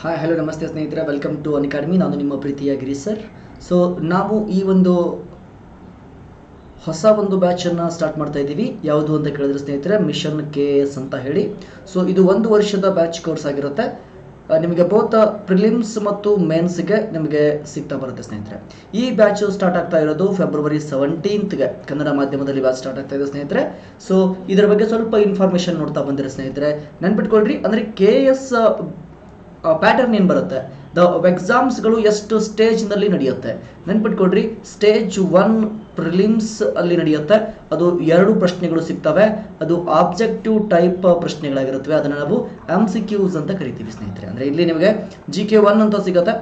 hi hello ನಮಸ್ತೆ ಸ್ನೇಹಿತರೆ welcome to an academy ನಾನು ನಿಮ್ಮ ಪ್ರೀತಿಯ ಗಿರಿ ಸರ್ ಸೊ ನಾವು ಈ ಒಂದು ಹೊಸ ಒಂದು ಬ್ಯಾಚನ್ನು ಸ್ಟಾರ್ಟ್ ಮಾಡ್ತಾ ಇದ್ದೀವಿ ಯಾವುದು ಅಂತ ಕೇಳಿದ್ರೆ ಸ್ನೇಹಿತರೆ ಮಿಷನ್ ಕೆ ಎಸ್ ಅಂತ ಹೇಳಿ ಸೊ ಇದು ಒಂದು ವರ್ಷದ ಬ್ಯಾಚ್ ಕೋರ್ಸ್ ಆಗಿರುತ್ತೆ ಆ, ನಿಮಗೆ ಬೋತ್ ಪ್ರಿಲಿಮ್ಸ್ ಮತ್ತು ಮೇನ್ಸ್ಗೆ ನಿಮಗೆ ಸಿಗ್ತಾ ಬರುತ್ತೆ ಸ್ನೇಹಿತರೆ ಈ ಬ್ಯಾಚ್ ಸ್ಟಾರ್ಟ್ ಆಗ್ತಾ ಇರೋದು ಫೆಬ್ರವರಿ ಸೆವೆಂಟೀನ್ತ್ಗೆ ಕನ್ನಡ ಮಾಧ್ಯಮದಲ್ಲಿ ಬ್ಯಾಚ್ ಸ್ಟಾರ್ಟ್ ಆಗ್ತಾ ಇದೆ ಸ್ನೇಹಿತರೆ ಸೊ ಇದರ ಬಗ್ಗೆ ಸ್ವಲ್ಪ ಇನ್ಫಾರ್ಮೇಷನ್ ನೋಡ್ತಾ ಬಂದಿರಿ ಸ್ನೇಹಿತರೆ ನೆನ್ಪಿಟ್ಕೊಳ್ರಿ ಅಂದರೆ ಕೆ ಎಸ್ ಪ್ಯಾಟರ್ನ್ ಏನು ಬರುತ್ತೆ ದ ಎಕ್ಸಾಮ್ಸ್ಗಳು ಎಷ್ಟು ಸ್ಟೇಜ್ನಲ್ಲಿ ನಡೆಯುತ್ತೆ ನೆನ್ಪಿಟ್ಕೊಡ್ರಿ ಸ್ಟೇಜ್ ಒನ್ ಪ್ರಿಲಿಮ್ಸ್ ಅಲ್ಲಿ ನಡೆಯುತ್ತೆ ಅದು ಎರಡು ಪ್ರಶ್ನೆಗಳು ಸಿಗ್ತವೆ ಅದು ಆಬ್ಜೆಕ್ಟಿವ್ ಟೈಪ್ ಪ್ರಶ್ನೆಗಳಾಗಿರುತ್ತವೆ ಅದನ್ನು ನಾವು ಎಮ್ ಸಿ ಕ್ಯೂಸ್ ಅಂತ ಕರಿತೀವಿ ಸ್ನೇಹಿತರೆ ಅಂದರೆ ಇಲ್ಲಿ ನಿಮಗೆ ಜಿ ಕೆ ಒನ್ ಅಂತ ಸಿಗುತ್ತೆ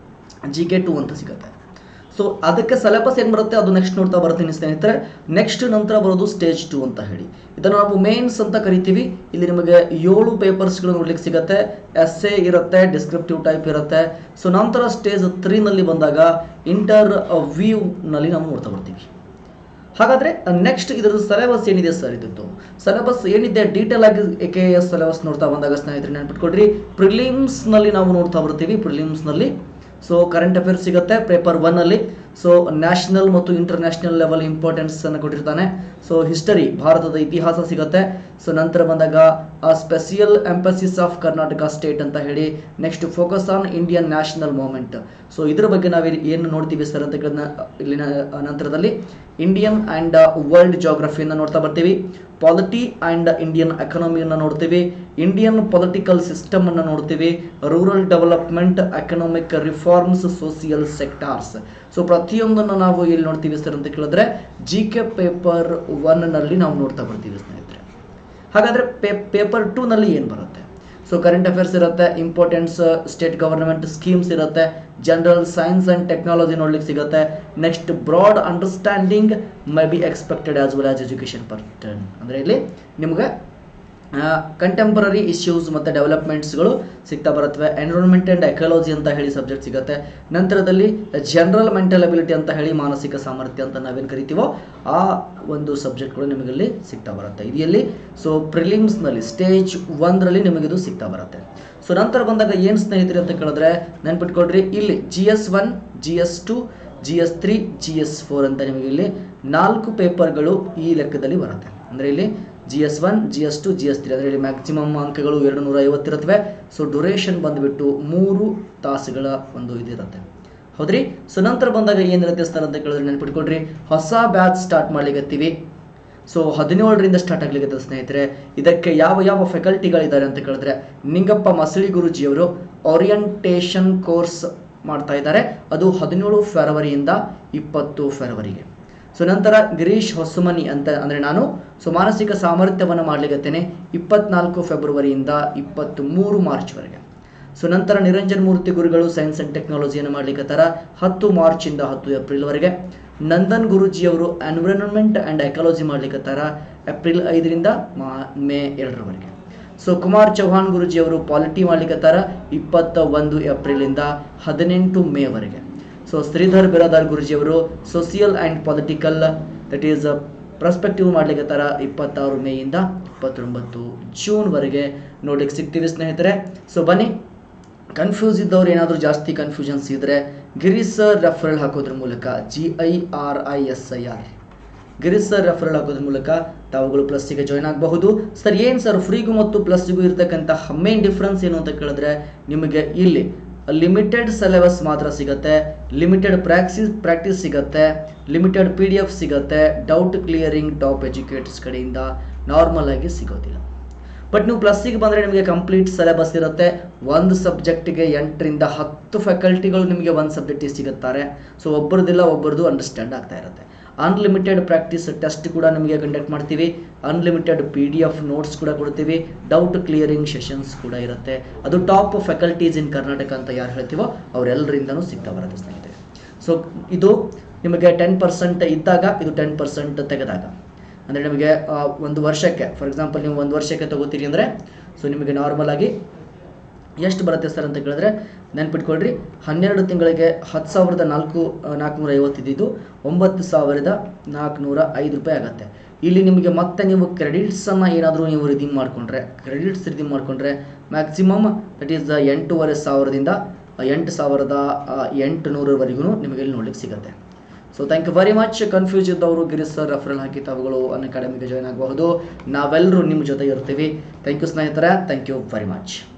ಜಿ ಕೆ ಟು ಅಂತ ಸಿಗುತ್ತೆ ಸೊ ಅದಕ್ಕೆ ಸಿಲೆಬಸ್ ಏನು ಬರುತ್ತೆ ಅದು ನೆಕ್ಸ್ಟ್ ನೋಡ್ತಾ ಬರ್ತೀನಿ ಸ್ನೇಹಿತರೆ ನೆಕ್ಸ್ಟ್ ನಂತರ ಬರೋದು ಸ್ಟೇಜ್ ಟು ಅಂತ ಹೇಳಿ ಇದನ್ನು ನಾವು ಮೇನ್ಸ್ ಅಂತ ಕರಿತೀವಿ ಇಲ್ಲಿ ನಿಮಗೆ ಏಳು ಪೇಪರ್ಸ್ಗಳು ನೋಡ್ಲಿಕ್ಕೆ ಸಿಗುತ್ತೆ ಎಸ್ ಎ ಇರುತ್ತೆ ಡಿಸ್ಕ್ರಿಪ್ಟಿವ್ ಟೈಪ್ ಇರುತ್ತೆ ಸೊ ನಂತರ ಸ್ಟೇಜ್ ತ್ರೀನಲ್ಲಿ ಬಂದಾಗ ಇಂಟರ್ ವ್ಯೂನಲ್ಲಿ ನಾವು ನೋಡ್ತಾ ಬರ್ತೀವಿ ಹಾಗಾದ್ರೆ ನೆಕ್ಸ್ಟ್ ಇದರ ಸಿಲೆಬಸ್ ಏನಿದೆ ಸರ್ ಇದ್ದು ಸಿಲೆಬಸ್ ಏನಿದೆ ಡೀಟೇಲ್ ಆಗಿ ಕೆ ಎಸ್ ಸಿಲೆಬಸ್ ನೋಡ್ತಾ ಬಂದಾಗ ಸ್ನೇಹಿತರೆ ನೆನ್ಪಿಟ್ಕೊಡ್ರಿ ಪ್ರಿಲಿಮ್ಸ್ ನಲ್ಲಿ ನಾವು ನೋಡ್ತಾ ಬರ್ತೀವಿ ಪ್ರಿಲಿಮ್ಸ್ ನಲ್ಲಿ ಸೊ ಕರೆಂಟ್ ಅಫೇರ್ಸ್ ಸಿಗುತ್ತೆ ಪೇಪರ್ ಒನ್ ಅಲ್ಲಿ ಸೊ ನ್ಯಾಷನಲ್ ಮತ್ತು ಇಂಟರ್ನ್ಯಾಷನಲ್ ಲೆವೆಲ್ ಇಂಪಾರ್ಟೆನ್ಸ್ ಅನ್ನು ಕೊಟ್ಟಿರ್ತಾನೆ ಸೊ ಹಿಸ್ಟರಿ ಭಾರತದ ಇತಿಹಾಸ ಸಿಗುತ್ತೆ ಸೊ ನಂತರ ಬಂದಾಗ special emphasis of Karnataka state ಅಂತ ಹೇಳಿ next focus on Indian national movement so ಇದ್ರ ಬಗ್ಗೆ ನಾವು ಏನು ನೋಡ್ತೀವಿ ಸರ್ ಅಂತ ಕೇಳಿದ ಇಲ್ಲಿನ ನಂತರದಲ್ಲಿ ಇಂಡಿಯನ್ ಆ್ಯಂಡ್ ವರ್ಲ್ಡ್ ಜಾಗ್ರಫಿಯನ್ನು ನೋಡ್ತಾ ಬರ್ತೀವಿ ಪಾಲಿಟಿ ಆ್ಯಂಡ್ ಇಂಡಿಯನ್ ಎಕನಾಮಿಯನ್ನು ನೋಡ್ತೀವಿ ಇಂಡಿಯನ್ ಪೊಲಿಟಿಕಲ್ ಸಿಸ್ಟಮ್ ಅನ್ನು ನೋಡ್ತೀವಿ rural development economic reforms social sectors so ಪ್ರತಿಯೊಂದನ್ನು ನಾವು ಇಲ್ಲಿ ನೋಡ್ತೀವಿ ಸರ್ ಅಂತ ಕೇಳಿದ್ರೆ ಜಿ ಕೆ ಪೇಪರ್ ಒನ್ನಲ್ಲಿ ನಾವು ನೋಡ್ತಾ ಬರ್ತೀವಿ ಸ್ನೇಹಿತರೆ ಹಾಗಾದ್ರೆ ಪೇಪರ್ ಟೂ ನಲ್ಲಿ ಏನು ಬರುತ್ತೆ ಸೊ ಕರೆಂಟ್ ಅಫೇರ್ಸ್ ಇರುತ್ತೆ ಇಂಪಾರ್ಟೆನ್ಸ್ ಸ್ಟೇಟ್ ಗವರ್ನಮೆಂಟ್ ಸ್ಕೀಮ್ಸ್ ಇರುತ್ತೆ ಜನರಲ್ ಸೈನ್ಸ್ ಆ್ಯಂಡ್ ಟೆಕ್ನಾಲಜಿ ನೋಡ್ಲಿಕ್ಕೆ ಸಿಗುತ್ತೆ next broad understanding may be expected as well as education pertain ಅಂದರೆ ಇಲ್ಲಿ ನಿಮಗೆ ಕಂಟೆಂಪರರಿ ಇಶ್ಯೂಸ್ ಮತ್ತು ಡೆವಲಪ್ಮೆಂಟ್ಸ್ಗಳು ಸಿಗ್ತಾ ಬರುತ್ತವೆ ಎನ್ವಿರಾನ್ಮೆಂಟ್ ಆ್ಯಂಡ್ ಎಕಾಲಜಿ ಅಂತ ಹೇಳಿ ಸಬ್ಜೆಕ್ಟ್ ಸಿಗುತ್ತೆ ನಂತರದಲ್ಲಿ ಜನರಲ್ ಮೆಂಟಲ್ ಅಬಿಲಿಟಿ ಅಂತ ಹೇಳಿ ಮಾನಸಿಕ ಸಾಮರ್ಥ್ಯ ಅಂತ ನಾವೇನು ಕರಿತೀವೋ ಆ ಒಂದು ಸಬ್ಜೆಕ್ಟ್ಗಳು ನಿಮಗಲ್ಲಿ ಸಿಗ್ತಾ ಬರುತ್ತೆ ಇದರಲ್ಲಿ ಸೊ ಪ್ರಿಲಿಮ್ಸ್ನಲ್ಲಿ ಸ್ಟೇಜ್ ಒಂದರಲ್ಲಿ ನಿಮಗಿದು ಸಿಗ್ತಾ ಬರುತ್ತೆ ಸೊ ನಂತರ ಬಂದಾಗ ಏನು ಸ್ನೇಹಿತರೆ ಅಂತ ಕೇಳಿದ್ರೆ ನೆನ್ಪಿಟ್ಕೊಡ್ರಿ ಇಲ್ಲಿ G S one G S two G S three G S four ಅಂತ ನಿಮಗೆ ಇಲ್ಲಿ ನಾಲ್ಕು ಪೇಪರ್ಗಳು ಈ ಲೆಕ್ಕದಲ್ಲಿ ಬರುತ್ತೆ ಅಂದರೆ ಇಲ್ಲಿ G S one G S two G S three ಅಂದರೆ ಇಲ್ಲಿ ಮ್ಯಾಕ್ಸಿಮಮ್ ಅಂಕಗಳು ಎರಡು ನೂರ ಐವತ್ತಿರುತ್ತವೆ ಸೊ ಡ್ಯೂರೇಷನ್ ಬಂದುಬಿಟ್ಟು ಮೂರು ತಾಸುಗಳ ಒಂದು ಇದಿರುತ್ತೆ ಹೌದ್ರಿ ಸೊ ನಂತರ ಬಂದಾಗ ಏನಿರುತ್ತೆ ಸರ್ ಅಂತ ಕೇಳಿದ್ರೆ ನೆನ್ಪಿಟ್ಕೊಡ್ರಿ ಹೊಸ ಬ್ಯಾಚ್ ಸ್ಟಾರ್ಟ್ ಮಾಡ್ಲಿಕ್ಕತ್ತೀವಿ ಸೊ ಹದಿನೇಳರಿಂದ ಸ್ಟಾರ್ಟ್ ಆಗ್ಲಿಕ್ಕೆ ಸ್ನೇಹಿತರೆ ಇದಕ್ಕೆ ಯಾವ ಯಾವ ಫ್ಯಾಕಲ್ಟಿಗಳಿದ್ದಾರೆ ಅಂತ ಕೇಳಿದ್ರೆ ನಿಂಗಪ್ಪ ಮಸಳಿ ಗುರುಜಿಯವರು ಓರಿಯಂಟೇಷನ್ ಕೋರ್ಸ್ ಮಾಡ್ತಾ ಇದ್ದಾರೆ ಅದು ಹದಿನೇಳು ಫೆಬ್ರವರಿಯಿಂದ ಇಪ್ಪತ್ತು ಫೆಬ್ರವರಿಗೆ ಸೊ ನಂತರ ಗಿರೀಶ್ ಹೊಸಮನಿ ಅಂತ ಅಂದರೆ ನಾನು ಸೊ ಮಾನಸಿಕ ಸಾಮರ್ಥ್ಯವನ್ನು ಮಾಡ್ಲಿಕ್ಕತ್ತೇನೆ ಇಪ್ಪತ್ನಾಲ್ಕು ಫೆಬ್ರವರಿಯಿಂದ ಇಪ್ಪತ್ತ್ ಮೂರು ಮಾರ್ಚ್ವರೆಗೆ ಸೊ ನಂತರ ನಿರಂಜನ್ ಮೂರ್ತಿ ಗುರುಗಳು ಸೈನ್ಸ್ ಆ್ಯಂಡ್ ಟೆಕ್ನಾಲಜಿಯನ್ನು ಮಾಡ್ಲಿಕ್ಕತ್ತಾರ ಹತ್ತು ಮಾರ್ಚಿಂದ ಹತ್ತು ಏಪ್ರಿಲ್ವರೆಗೆ ನಂದನ್ ಗುರುಜಿಯವರು ಎನ್ವಿರಾನ್ಮೆಂಟ್ ಆ್ಯಂಡ್ ಎಕಾಲಜಿ ಮಾಡ್ಲಿಕ್ಕತ್ತಾರ ಏಪ್ರಿಲ್ ಐದರಿಂದ ಮಾ ಮೇ ಎರಡರವರೆಗೆ ಸೊ ಕುಮಾರ್ ಚೌಹಾಣ್ ಗುರುಜಿಯವರು ಪಾಲಿಟಿ ಮಾಡ್ಲಿಕ್ಕತ್ತಾರ ಇಪ್ಪತ್ತ ಒಂದು ಏಪ್ರಿಲಿಂದ ಹದಿನೆಂಟು ಮೇವರೆಗೆ ಸೊ ಶ್ರೀಧರ್ ಬಿರಾದಾರ್ ಗುರುಜಿಯವರು social and political that is perspective ಮಾಡ್ಲಿಕ್ಕತ್ತಾರ ಇಪ್ಪತ್ತಾರು ಮೇಯಿಂದ ಇಪ್ಪತ್ತೊಂಬತ್ತು ಜೂನ್ವರೆಗೆ ನೋಡ್ಲಿಕ್ಕೆ ಸಿಗ್ತೀವಿ ಸ್ನೇಹಿತರೆ ಸೊ ಬನ್ನಿ ಕನ್ಫ್ಯೂಸ್ ಇದ್ದವ್ರು ಏನಾದರೂ ಜಾಸ್ತಿ ಕನ್ಫ್ಯೂಷನ್ಸ್ ಇದ್ದರೆ ಗಿರಿ ಸರ್ ರೆಫರಲ್ ಹಾಕೋದ್ರ ಮೂಲಕ G I R I S I R Giri sir referral ಹಾಕೋದ್ರ ಮೂಲಕ ತಾವುಗಳು ಪ್ಲಸ್ಸಿಗೆ ಜಾಯ್ನ್ ಆಗಬಹುದು ಸರ್ ಏನು ಸರ್ ಫ್ರೀಗೂ ಮತ್ತು ಪ್ಲಸ್ಸಿಗೂ ಇರ್ತಕ್ಕಂಥ ಮೇನ್ ಡಿಫ್ರೆನ್ಸ್ ಏನು ಅಂತ ಕೇಳಿದ್ರೆ ನಿಮಗೆ ಇಲ್ಲಿ ಲಿಮಿಟೆಡ್ ಸಿಲೆಬಸ್ ಮಾತ್ರ ಸಿಗುತ್ತೆ ಲಿಮಿಟೆಡ್ ಪ್ರಾಕ್ಸಿಸ್ ಪ್ರಾಕ್ಟೀಸ್ ಸಿಗುತ್ತೆ ಲಿಮಿಟೆಡ್ ಪಿ ಡಿ ಎಫ್ ಸಿಗುತ್ತೆ ಡೌಟ್ ಕ್ಲಿಯರಿಂಗ್ ಟಾಪ್ ಎಜುಕೇಟರ್ಸ್ ಕಡೆಯಿಂದ ನಾರ್ಮಲ್ ಆಗಿ ಸಿಗೋದಿಲ್ಲ ಬಟ್ ನೀವು ಪ್ಲಸ್ಸಿಗೆ ಬಂದರೆ ನಿಮಗೆ ಕಂಪ್ಲೀಟ್ ಸಿಲೆಬಸ್ ಇರುತ್ತೆ ಒಂದು ಸಬ್ಜೆಕ್ಟಿಗೆ ಎಂಟರಿಂದ ಹತ್ತು ಫ್ಯಾಕಲ್ಟಿಗಳು ನಿಮಗೆ ಒಂದು ಸಬ್ಜೆಕ್ಟಿಗೆ ಸಿಗುತ್ತಾರೆ ಸೊ ಒಬ್ಬರದಿಲ್ಲ ಒಬ್ಬರದು ಅಂಡರ್ಸ್ಟ್ಯಾಂಡ್ ಆಗ್ತಾ ಇರುತ್ತೆ ಅನ್ಲಿಮಿಟೆಡ್ ಪ್ರಾಕ್ಟೀಸ್ ಟೆಸ್ಟ್ ಕೂಡ ನಿಮಗೆ ಕಂಡಕ್ಟ್ ಮಾಡ್ತೀವಿ unlimited P D F notes ಕೂಡ ಕೊಡ್ತೀವಿ ಡೌಟ್ ಕ್ಲಿಯರಿಂಗ್ ಸೆಷನ್ಸ್ ಕೂಡ ಇರುತ್ತೆ ಅದು ಟಾಪ್ ಫ್ಯಾಕಲ್ಟೀಸ್ ಇನ್ ಕರ್ನಾಟಕ ಅಂತ ಯಾರು ಹೇಳ್ತೀವೋ ಅವರೆಲ್ಲರಿಂದನೂ ಸಿಗ್ತಾ ಬರುತ್ತೆ ಸ್ನೇಹಿತರೆ ಸೊ ಇದು ನಿಮಗೆ ಟೆನ್ ಪರ್ಸೆಂಟ್ ಇದ್ದಾಗ ಇದು ಟೆನ್ ಪರ್ಸೆಂಟ್ ತೆಗೆದಾಗ ಅಂದರೆ ನಿಮಗೆ ಆ, ಒಂದು ವರ್ಷಕ್ಕೆ ಫಾರ್ ಎಕ್ಸಾಂಪಲ್ ನೀವು ಒಂದು ವರ್ಷಕ್ಕೆ ತಗೋತೀರಿ ಅಂದರೆ ಸೊ ನಿಮಗೆ ನಾರ್ಮಲ್ ಆಗಿ ಎಷ್ಟು ಬರುತ್ತೆ ಸರ್ ಅಂತ ಕೇಳಿದ್ರೆ ನೆನ್ಪಿಟ್ಕೊಳ್ರಿ ಹನ್ನೆರಡು ತಿಂಗಳಿಗೆ ಹತ್ತು ಸಾವಿರದ ನಾಲ್ಕು ನಾಲ್ಕುನೂರ ಐವತ್ತಿದ್ದು ಒಂಬತ್ತು ಸಾವಿರದ ನಾಲ್ಕುನೂರ ಐದು ರೂಪಾಯಿ ಆಗುತ್ತೆ ಇಲ್ಲಿ ನಿಮಗೆ ಮತ್ತೆ ನೀವು ಕ್ರೆಡಿಟ್ಸನ್ನು ಏನಾದರೂ ನೀವು ರಿಡೀಮ್ ಮಾಡಿಕೊಂಡ್ರೆ ಕ್ರೆಡಿಟ್ಸ್ ರಿಡೀಮ್ ಮಾಡಿಕೊಂಡ್ರೆ ಮ್ಯಾಕ್ಸಿಮಮ್ ದಟ್ ಈಸ್ ಎಂಟೂವರೆ ಸಾವಿರದಿಂದ ಎಂಟು ಸಾವಿರದ ಎಂಟು ನೂರವರೆಗೂ ನಿಮಗೆ ಇಲ್ಲಿ ನೋಡ್ಲಿಕ್ಕೆ ಸಿಗುತ್ತೆ so thank you very much confuse ಇದ್ದವರು ಗಿರೀಶ್ ಸರ್ ರೆಫರಲ್ ಹಾಕಿ ತಾವುಗಳು ಅನ್ ಅಕಾಡೆಮಿಗೆ ಜಾಯ್ನ್ ಆಗಬಹುದು ನಾವೆಲ್ಲರೂ ನಿಮ್ಮ ಜೊತೆ ಇರ್ತೀವಿ ಥ್ಯಾಂಕ್ ಯು ಸ್ನೇಹಿತರೆ ಥ್ಯಾಂಕ್ ಯು ವೆರಿ ಮಚ್